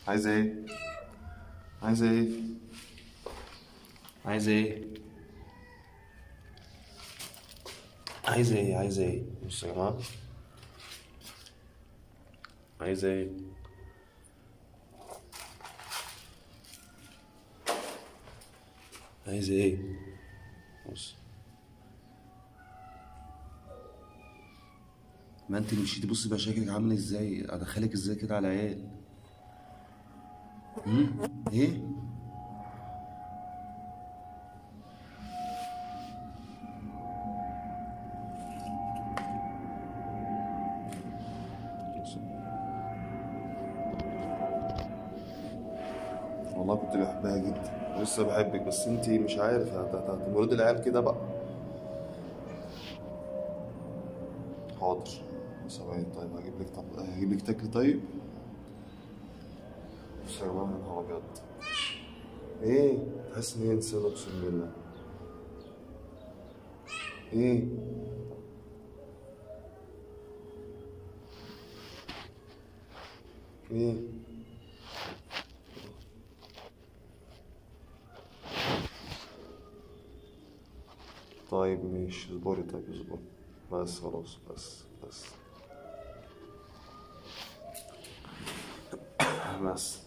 عايزة ايه؟ عايزة ايه؟ عايزة ايه؟ عايزة ايه؟ عايزة ايه؟ بص يا جماعة عايزة ايه؟ عايزة ايه؟ بص ما انت مشيتي بصي بقى شكلك عامل ازاي ادخلك ازاي كده على العيال هم؟ ايه والله كنت بحبها جدا ولسه بحبك بس انت مش عارف هت- هت- هتمرضي العيال كده بقى حاضر ثواني طيب هجيب لك طب هجيب لك تاكل طيب بص يا جماعه يا نهار ابيض ايه تحس ان هي انسانه اقسم بالله ايه ايه طيب ماشي اصبري طيب اصبري بس خلاص بس بس بس